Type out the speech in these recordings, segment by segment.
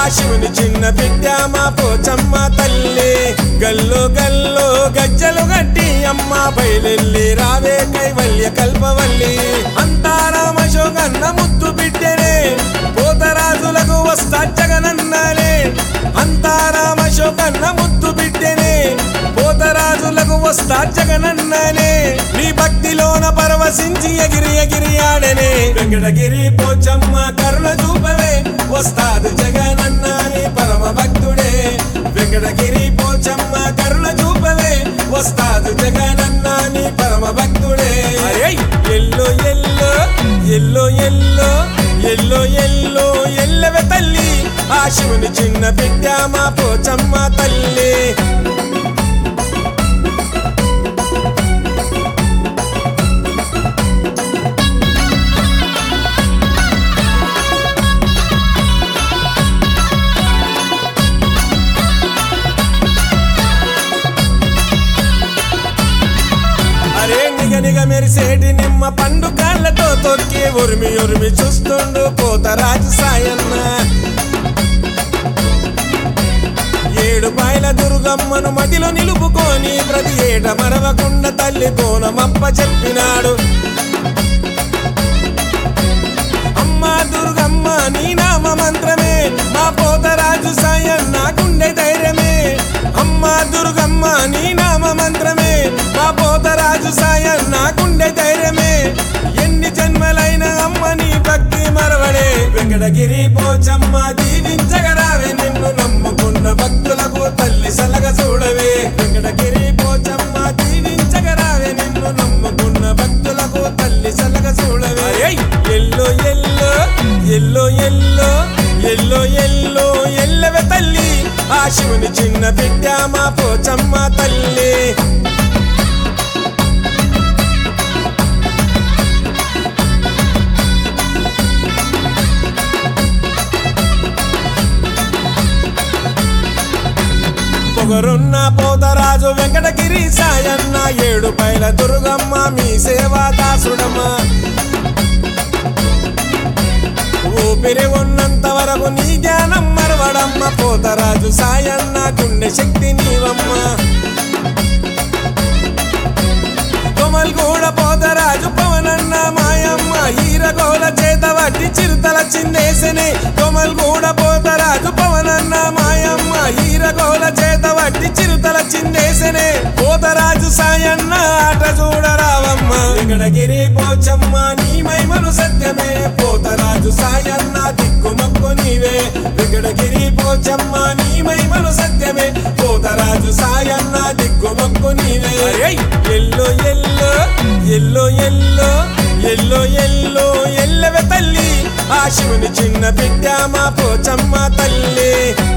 శివుని చిన్న బిడ్డ మా పోచమ్మ తల్లి గల్లు గల్లు గజ్జలు గట్టి అమ్మ బయలెల్లి రావే కైవల్య కల్పవల్లి అంతా రామశోకన్న ముద్దు బిడ్డనే పోతరాజులకు వస్తా జగనన్నలే అంతా రామశోకన్న ముద్దు బిడ్డనే పోతరాజులకు వస్తా జగనన్ననే నీ భక్తిలోన పరవశించి ఎగిరి ఎగిరి ఆడనే వెంకటగిరి పోచమ్మ కరుణ చూపవే వస్తాదు జగనన్న నీ పరమ భక్తుడే వెంకటగిరి పోచమ్మ కరుణ చూపవే వస్తాదు జగనన్న నీ పరమ భక్తుడే అరే ఎల్లో ఎల్లో ఎల్లో ఎల్లో ఎల్లో ఎల్లో ఎల్లవే తల్లి ఆ శివుని చిన్న బిడ్డ మా పోచమ్మ తల్లి అరే నిగ నిగ మెరిసేటి నిమ్మ పండు కాళ్ళతో తొక్కి ఉరిమి ఉరిమి చూస్తుండు పోతరాజు సాయన్న ఏడు పాయల దుర్గమ్మను మదిలో నిలుపుకొని ప్రతి ఏట మరవకుండా తల్లి బోనమప్ప చెప్పినాడు అమ్మా దుర్గమ్మ నీ నామ మంత్రమే మా పోతరాజు సాయం నాకుండే ధైర్యమే అమ్మా దుర్గమ్మ నీ నామ మంత్రమే మా పోతరాజు సాయం నాకుండే ధైర్యమే ఎన్ని జన్మలైన అమ్మ నీ భక్తి మరవడే వెంకటగిరి పోచమ్మ దీవించగరావే నిన్ను నమ్ముకున్న భక్తులకు తల్లి సలగ చూడవే వెంకటగిరి పోచమ్మ దీవించగరావే నిన్ను నమ్ముకున్న భక్తులకు తల్లి సలగ చూడవే ఎల్లో ఎల్లో ఎల్లో ఎల్లో ఎల్లో ఎల్లో ఎల్లవే తల్లి ఆ శివుని చిన్న బిడ్డ మా పోచమ్మ తల్లి పొగరున్న పోతరాజు వెంకటగిరి సాయన్న ఏడు పైల దుర్గమ్మ మీ సేవా దాసుడమ్మ ఊపిరి ఉన్నంత వరకు నీ జ్ఞానం మరవడమ్మ పోతరాజు సాయన్న గుండె శక్తి నీవమ్మ కొమల్ కూడా పోతరాజు పవనన్న మాయమ్మ ఈరగోల చేత వట్టి చిరుతల చిందేసనే కొమల్ కూడా పోతరాజు పవనన్న మాయమ్మ ఈరగోల చేత వట్టి చిరుతల చిందేసనే పోతరాజు సాయన్న ఆట చూడరావమ్మ వెంకటగిరి పోచమ్మ నీ మైమను సత్యమే పోతరాజు సాయన్న దిక్కుమక్కు నీవే వెంకటగిరి పోచమ్మ నీ మైమను సత్యమే పోతరాజు సాయన్న దిక్కుమక్కు నీవే ఎల్లో ఎల్లో ఎల్లో ఎల్లో ఎల్లో ఎల్లో ఎల్లవే తల్లి ఆ శివుని చిన్న బిడ్డ మా పోచమ్మ తల్లి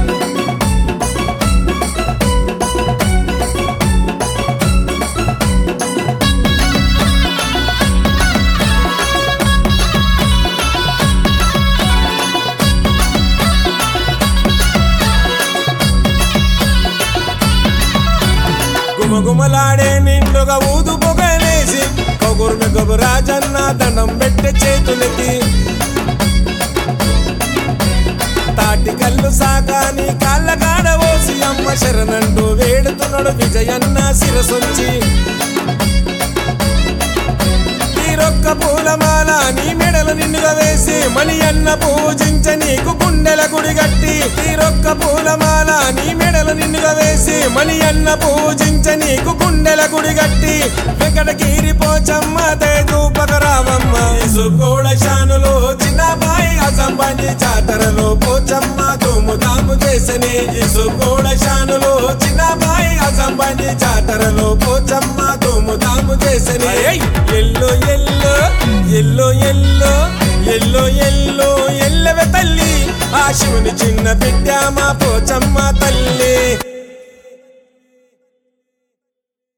గుమగుమలాడే నిండుగా ఊదు పొగలేసి కగురు గబు రాజన్న దండం పెట్టే చేతులకి తాటి కళ్ళు సాకాని కాళ్ళ కాడ ఓసి అమ్మ శరణంటూ వేడుతున్నాడు విజయన్న శిరసొచ్చి తీరొక్క పూలమాల నీ మెడలు నిండుగా వేసి మణి అన్న పూజించ నీకు గుండెల గుడి గట్టి తీరొక్క పూలమాల నీ మెడలు నిండుగా వేసి మణి అన్న పూజించ నీకు గుండెల గుడి గట్టి వెంకటగిరి పోచమ్మ తేజూపకరామమ్మ ఇసుకోడ శానులో చిన్నబాయి అసంబాని జాతరలో పోచమ్మ తుము తాము చేసని ఇసుకోడ శానులో చిన్నబాయి అసంబాని జాతరలో పోచమ్మ తుము తాము చేసని ఎల్లో ఎల్లో ఎల్లో ఎల్లో ఎల్లో ఎల్లో ఎల్లవే తల్లి ఆ శివుని చిన్న బిడ్డ మా పోచమ్మ తల్లి